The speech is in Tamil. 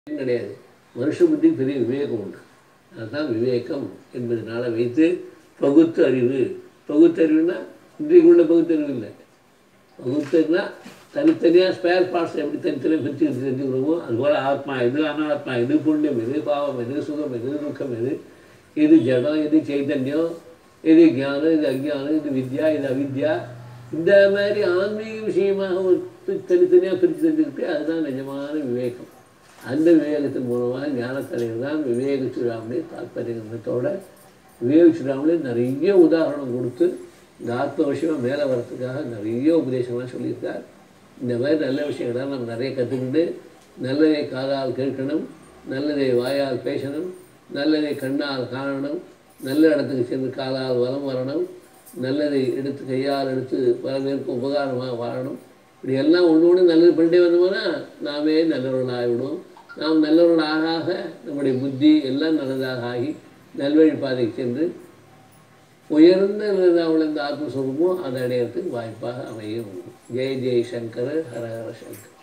கிடையாது மனுஷ புத்தி பெரிய விவேகம் உண்டு அதுதான் விவேகம் என்பதனால வைத்து பகுத்து அறிவு பகுத்தறிவுனா இன்றைக்கு உள்ள பகுத்தறிவு இல்லை பகுத்தறிவுனா தனித்தனியாக ஸ்பேர் பார்ட்ஸ் எப்படி தனித்தனியாக பிரித்து தெரிஞ்சுக்கிறோமோ அதுபோல் ஆத்மா எது அனாத்மா எது புண்ணியம் எது பாவம் எது சுகம் எது துக்கம் எது எது ஜடம் எது சைத்தன்யம் எது ஞானம் இது அஜ்ஞானம் இது வித்யா இது அவித்யா இந்த மாதிரி ஆன்மீக விஷயமாக ஒரு பி- தனித்தனியாக பிரித்து தெரிஞ்சுக்கிட்டு அதுதான் நிஜமான விவேகம் அந்த விவேகத்தின் மூலமாக ஞானத்தலைவர் தான் விவேக சுடாமலே தாற்பயத்தோட விவேக சுடாமலே நிறைய உதாரணம் கொடுத்து இந்த ஆத்ம விஷயம் மேலே வரத்துக்காக நிறைய உபதேசம்லாம் சொல்லியிருக்கார் இந்த மாதிரி நல்ல விஷயங்கள்லாம் நம்ம நிறைய கற்றுக்கிட்டு நல்லதை காதால் கேட்கணும் நல்லதை வாயால் பேசணும் நல்லதை கண்ணால் காணணும் நல்ல இடத்துக்கு சென்று காலால் வலம் வரணும் நல்லதை எடுத்து கையால் எடுத்து பல பேருக்கு உபகாரமாக வாழணும் இப்படி எல்லாம் ஒன்று ஒன்று நல்லது பண்ணிட்டே வந்தோம்னா நாமே நல்லவர்கள் ஆகிவிடுவோம் நாம் நல்லவர்கள் ஆக ஆக நம்முடைய புத்தி எல்லாம் நல்லதாக ஆகி நல்வழி பாதைக்கு சென்று உயர்ந்த நிலையில் இந்த ஆத்மஸ்வரூபம் அதை அடையிறதுக்கு வாய்ப்பாக அமையும் ஜெய் ஜெய் சங்கர ஹர ஹர சங்கர்